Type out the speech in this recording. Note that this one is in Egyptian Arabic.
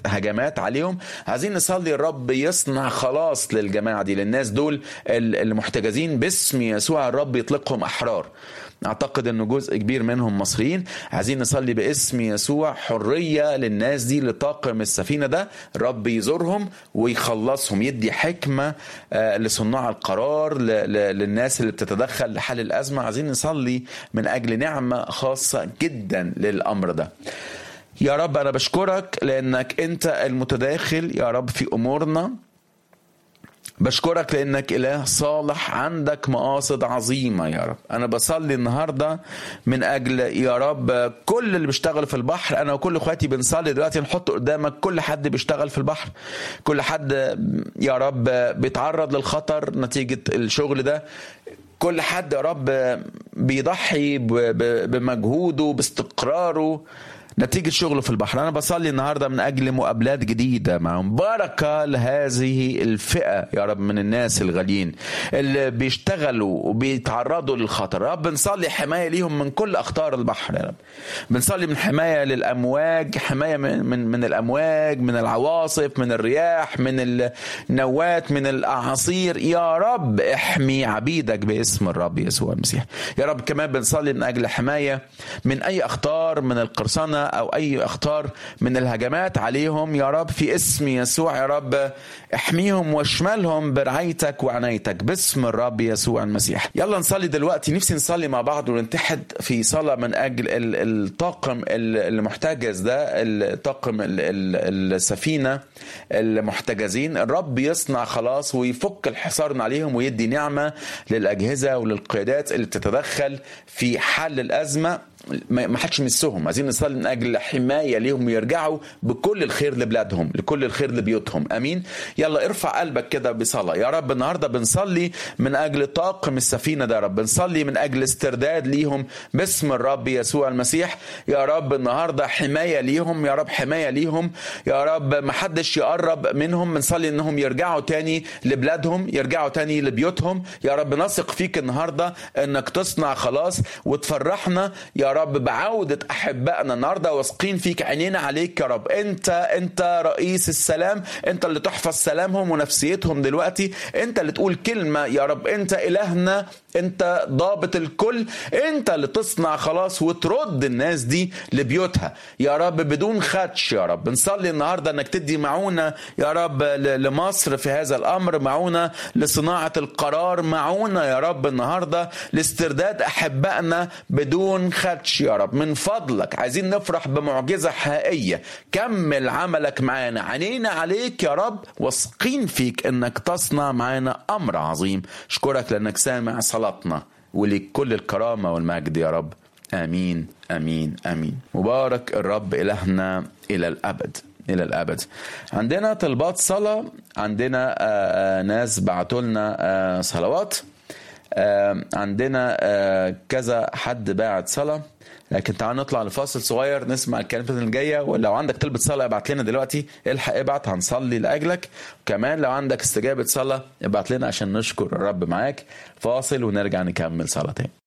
هجمات عليهم عايزين نصلي الرب يصنع خلاص للجماعه دي للناس دول المحتجزين باسم يسوع الرب يطلقهم احرار اعتقد انه جزء كبير منهم مصريين عايزين نصلي باسم يسوع حريه للناس دي لطاقم السفينه ده رب يزورهم ويخلصهم يدي حكمه لصناع القرار للناس اللي بتتدخل لحل الازمه عايزين نصلي من اجل نعمه خاصه جدا للامر ده يا رب انا بشكرك لانك انت المتداخل يا رب في امورنا بشكرك لانك اله صالح عندك مقاصد عظيمه يا رب انا بصلي النهارده من اجل يا رب كل اللي بيشتغل في البحر انا وكل اخواتي بنصلي دلوقتي نحط قدامك كل حد بيشتغل في البحر كل حد يا رب بيتعرض للخطر نتيجه الشغل ده كل حد يا رب بيضحي بمجهوده باستقراره نتيجة شغله في البحر أنا بصلي النهاردة من أجل مقابلات جديدة معهم بركة لهذه الفئة يا رب من الناس الغاليين اللي بيشتغلوا وبيتعرضوا للخطر يا رب بنصلي حماية ليهم من كل أخطار البحر يا رب بنصلي من حماية للأمواج حماية من, من, من الأمواج من العواصف من الرياح من النوات من الأعاصير يا رب احمي عبيدك باسم الرب يسوع المسيح يا رب كمان بنصلي من أجل حماية من أي أخطار من القرصنة او اي اخطار من الهجمات عليهم يا رب في اسم يسوع يا رب احميهم واشملهم برعايتك وعنايتك باسم الرب يسوع المسيح يلا نصلي دلوقتي نفسي نصلي مع بعض ونتحد في صلاة من اجل الطاقم المحتجز ده الطاقم السفينة المحتجزين الرب يصنع خلاص ويفك الحصار عليهم ويدي نعمة للأجهزة وللقيادات اللي بتتدخل في حل الأزمة ما حدش يمسهم عايزين نصلي من اجل حمايه ليهم يرجعوا بكل الخير لبلادهم لكل الخير لبيوتهم امين يلا ارفع قلبك كده بصلاه يا رب النهارده بنصلي من اجل طاقم السفينه ده يا رب بنصلي من اجل استرداد ليهم باسم الرب يسوع المسيح يا رب النهارده حمايه ليهم يا رب حمايه ليهم يا رب ما حدش يقرب منهم بنصلي انهم يرجعوا تاني لبلادهم يرجعوا تاني لبيوتهم يا رب نثق فيك النهارده انك تصنع خلاص وتفرحنا يا رب بعودة أحبائنا النهاردة واثقين فيك عينينا عليك يا رب أنت أنت رئيس السلام أنت اللي تحفظ سلامهم ونفسيتهم دلوقتي أنت اللي تقول كلمة يا رب أنت إلهنا أنت ضابط الكل أنت اللي تصنع خلاص وترد الناس دي لبيوتها يا رب بدون خدش يا رب نصلي النهاردة أنك تدي معونة يا رب لمصر في هذا الأمر معونة لصناعة القرار معونة يا رب النهاردة لاسترداد أحبائنا بدون خدش يا رب من فضلك عايزين نفرح بمعجزة حقيقية كمل عملك معانا عينينا عليك يا رب واثقين فيك انك تصنع معانا امر عظيم اشكرك لانك سامع صلاتنا ولك كل الكرامة والمجد يا رب امين امين امين مبارك الرب الهنا الى الابد الى الابد عندنا طلبات صلاه عندنا آآ آآ ناس بعتوا لنا صلوات عندنا كذا حد باعت صلاه لكن تعال نطلع لفاصل صغير نسمع الكلمات اللي جايه ولو عندك طلبه صلاه ابعت لنا دلوقتي الحق ابعت هنصلي لاجلك كمان لو عندك استجابه صلاه ابعت لنا عشان نشكر الرب معاك فاصل ونرجع نكمل صلاه تاني